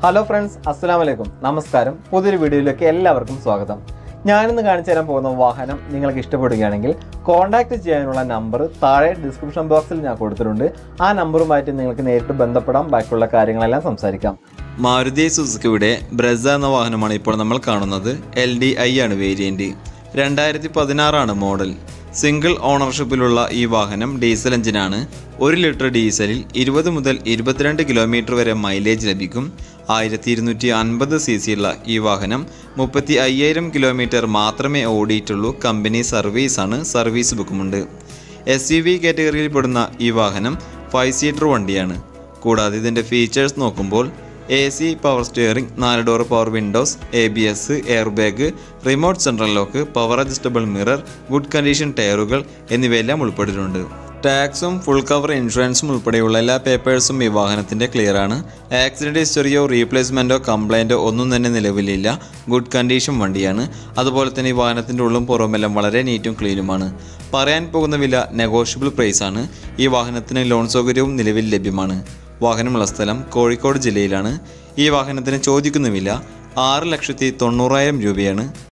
hello friends അസ്സലാം വലൈക്കും നമസ്കാരം പുതിയൊരു വീഡിയോയിലേക്ക് എല്ലാവർക്കും സ്വാഗതം ഞാനിന്ന് കാണിച്ചു തരാൻ പോകുന്ന വാഹനം നിങ്ങൾക്ക് ഇഷ്ടപ്പെടുകയാണെങ്കിൽ കോൺടാക്ട് ചെയ്യാനുള്ള നമ്പർ താഴെ ഡിസ്ക്രിപ്ഷൻ ബോക്സിൽ ഞാൻ കൊടുത്തിട്ടുണ്ട് ആ നമ്പറുമായിട്ട് നിങ്ങൾക്ക് നേരിട്ട് ബന്ധപ്പെടാം ബാക്കിയുള്ള കാര്യങ്ങളെല്ലാം സംസാരിക്കാം മാരുതി സുസുക്കിയുടെ ബ്രസ എന്ന വാഹനമാണ് ഇപ്പോൾ നമ്മൾ കാണുന്നത് എൽ ഡി ഐ ആണ് വേരിയന്റ് രണ്ടായിരത്തി പതിനാറാണ് മോഡൽ സിംഗിൾ ഓണർഷിപ്പിലുള്ള ഈ വാഹനം ഡീസൽ എഞ്ചിനാണ് ഒരു ലിറ്റർ ഡീസലിൽ ഇരുപത് മുതൽ ഇരുപത്തിരണ്ട് കിലോമീറ്റർ വരെ മൈലേജ് ലഭിക്കും ആയിരത്തി ഇരുന്നൂറ്റി അൻപത് സി സി ഉള്ള ഈ വാഹനം മുപ്പത്തി അയ്യായിരം കിലോമീറ്റർ മാത്രമേ ഓടിയിട്ടുള്ളൂ കമ്പനി സർവീസാണ് സർവീസ് ബുക്കുമുണ്ട് എസ് യു വി കാറ്റഗറിയിൽ പെടുന്ന ഈ വാഹനം ഫൈവ് സീറ്റർ വണ്ടിയാണ് കൂടാതെ ഇതിൻ്റെ ഫീച്ചേഴ്സ് നോക്കുമ്പോൾ എ സി പവർ സ്റ്റിയറിംഗ് നാല് door power windows A B S air bag remote central lock power adjustable mirror good condition ടയറുകൾ എന്നിവയെല്ലാം ഉൾപ്പെട്ടിട്ടുണ്ട് ടാക്സും ഫുൾ കവർ ഇൻഷുറൻസും ഉൾപ്പെടെയുള്ള എല്ലാ പേപ്പേഴ്സും ഈ വാഹനത്തിൻ്റെ ക്ലിയർ ആണ് ആക്സിഡൻറ്റ് ഹിസ്റ്ററിയോ റീപ്ലേസ്മെൻറ്റോ കംപ്ലൈൻറ്റോ ഒന്നും തന്നെ നിലവിലില്ല ഗുഡ് കണ്ടീഷൻ വണ്ടിയാണ് അതുപോലെ തന്നെ ഈ വാഹനത്തിൻ്റെ ഉള്ളും പുറമെല്ലാം വളരെ നീറ്റും ക്ലീനുമാണ് പറയാൻ പോകുന്ന വില നെഗോഷ്യബിൾ പ്രൈസ് ആണ് ഈ വാഹനത്തിന് ലോൺ സൗകര്യവും നിലവിൽ ലഭ്യമാണ് വാഹനമുള്ള സ്ഥലം കോഴിക്കോട് ജില്ലയിലാണ് ഈ വാഹനത്തിന് ചോദിക്കുന്ന വില ആറ് ലക്ഷത്തി തൊണ്ണൂറായിരം രൂപയാണ്